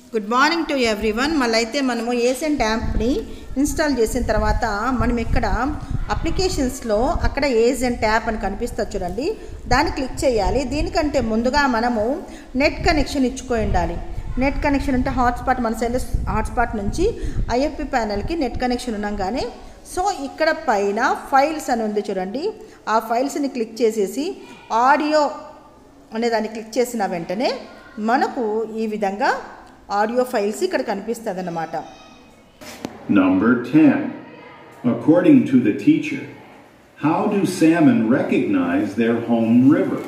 Good morning to everyone మళ్ళీ అయితే మనము ఏసెంట్ యాప్ని ఇన్స్టాల్ చేసిన తర్వాత మనం ఇక్కడ అప్లికేషన్స్లో అక్కడ ఏజెంట్ యాప్ అని కనిపిస్తుంది చూడండి దాన్ని క్లిక్ చేయాలి దీనికంటే ముందుగా మనము నెట్ కనెక్షన్ ఇచ్చుకో ఉండాలి నెట్ కనెక్షన్ అంటే హాట్స్పాట్ మన సెల్ హాట్స్పాట్ నుంచి ఐఎఫ్పి ప్యానల్కి నెట్ కనెక్షన్ ఉన్నాగానే సో ఇక్కడ పైన ఫైల్స్ అని ఉంది చూడండి ఆ ఫైల్స్ని క్లిక్ చేసేసి ఆడియో అనే దాన్ని క్లిక్ చేసిన వెంటనే మనకు ఈ విధంగా ఆడియో ఫైల్స్ ఇక్కడ కనిపిస్తుంది అన్నమాట Number 10. According to the teacher, how do salmon recognize their home river?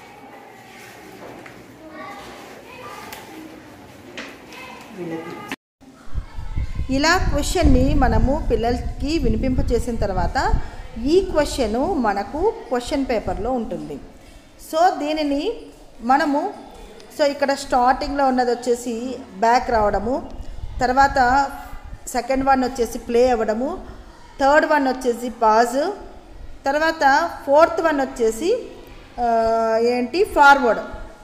ఇలా క్వశ్చన్ని మనము పిల్లలకి వినిపింప చేసిన తర్వాత ఈ క్వశ్చన్ మనకు క్వశ్చన్ పేపర్లో ఉంటుంది సో దీనిని మనము సో ఇక్కడ స్టార్టింగ్లో ఉన్నది వచ్చేసి బ్యాక్ రావడము తర్వాత సెకండ్ వన్ వచ్చేసి ప్లే అవ్వడము థర్డ్ వన్ వచ్చేసి పాజ్ తర్వాత ఫోర్త్ వన్ వచ్చేసి ఆ, ఏంటి ఫార్వర్డ్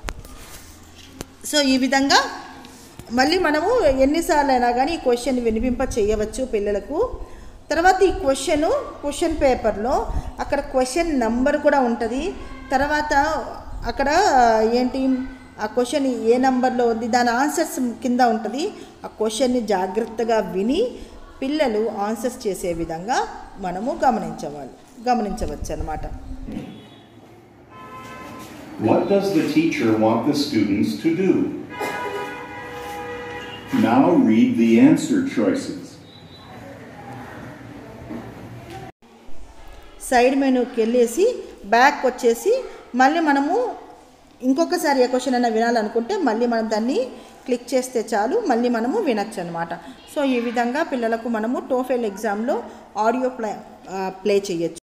సో ఈ విధంగా మళ్ళీ మనము ఎన్నిసార్లు అయినా కానీ ఈ క్వశ్చన్ వినిపింప చేయవచ్చు పిల్లలకు తర్వాత ఈ క్వశ్చన్ క్వశ్చన్ పేపర్లో అక్కడ క్వశ్చన్ నంబర్ కూడా ఉంటుంది తర్వాత అక్కడ ఏంటి ఆ క్వశ్చన్ ఏ నంబర్లో ఉంది దాని ఆన్సర్స్ కింద ఉంటుంది ఆ క్వశ్చన్ని జాగ్రత్తగా విని పిల్లలు ఆన్సర్స్ చేసే విధంగా మనము గమనించవాలి గమనించవచ్చు అన్నమాట What does the teacher want the students to do? Now read the answer choices. Side మెనూకి వెళ్ళేసి బ్యాక్ వచ్చేసి మళ్ళీ మనము ఇంకొకసారి ఏ క్వశ్చన్ అయినా వినాలనుకుంటే మళ్ళీ మనం దాన్ని క్లిక్ చేస్తే చాలు మళ్ళీ మనము వినొచ్చు అనమాట సో ఈ విధంగా పిల్లలకు మనము టోఫెల్ ఎగ్జామ్లో ఆడియో ప్లే ప్లే చేయొచ్చు